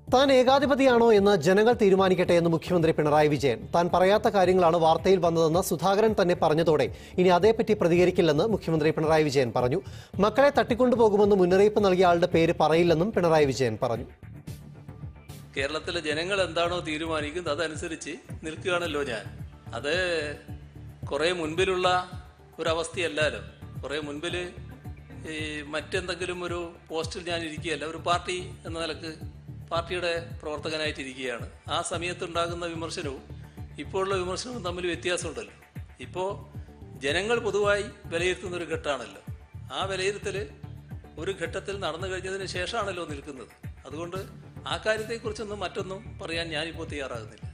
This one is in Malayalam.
താൻ ഏകാധിപതിയാണോ എന്ന് ജനങ്ങൾ തീരുമാനിക്കട്ടെ എന്ന് മുഖ്യമന്ത്രി പിണറായി വിജയൻ താൻ പറയാത്ത കാര്യങ്ങളാണ് വാർത്തയിൽ വന്നതെന്ന് സുധാകരൻ തന്നെ പറഞ്ഞതോടെ ഇനി അതേപ്പറ്റി പ്രതികരിക്കില്ലെന്ന് മുഖ്യമന്ത്രി പിണറായി വിജയൻ പറഞ്ഞു മക്കളെ തട്ടിക്കൊണ്ടുപോകുമെന്ന് മുന്നറിയിപ്പ് നൽകിയ ആളുടെ പേര് പറയില്ലെന്നും പിണറായി വിജയൻ പറഞ്ഞു കേരളത്തിലെ ജനങ്ങൾ എന്താണോ തീരുമാനിക്കുന്നത് അതനുസരിച്ച് നിൽക്കുകയാണല്ലോ ഞാൻ അത് കുറേ മുൻപിലുള്ള ഒരവസ്ഥയല്ലല്ലോ കുറേ മുൻപിൽ ഈ മറ്റെന്തെങ്കിലും ഒരു പോസ്റ്റിൽ ഞാൻ ഇരിക്കുകയല്ല ഒരു പാർട്ടി എന്ന നിലക്ക് പാർട്ടിയുടെ പ്രവർത്തകനായിട്ടിരിക്കുകയാണ് ആ സമയത്തുണ്ടാകുന്ന വിമർശനവും ഇപ്പോഴുള്ള വിമർശനവും തമ്മിൽ വ്യത്യാസമുണ്ടല്ലോ ഇപ്പോൾ ജനങ്ങൾ പൊതുവായി വിലയിരുത്തുന്ന ഒരു ഘട്ടമാണല്ലോ ആ വിലയിരുത്തൽ ഒരു ഘട്ടത്തിൽ നടന്നു കഴിഞ്ഞതിന് ശേഷമാണല്ലോ നിൽക്കുന്നത് അതുകൊണ്ട് ആ കാര്യത്തെക്കുറിച്ചൊന്നും മറ്റൊന്നും പറയാൻ ഞാനിപ്പോൾ തയ്യാറാകുന്നില്ല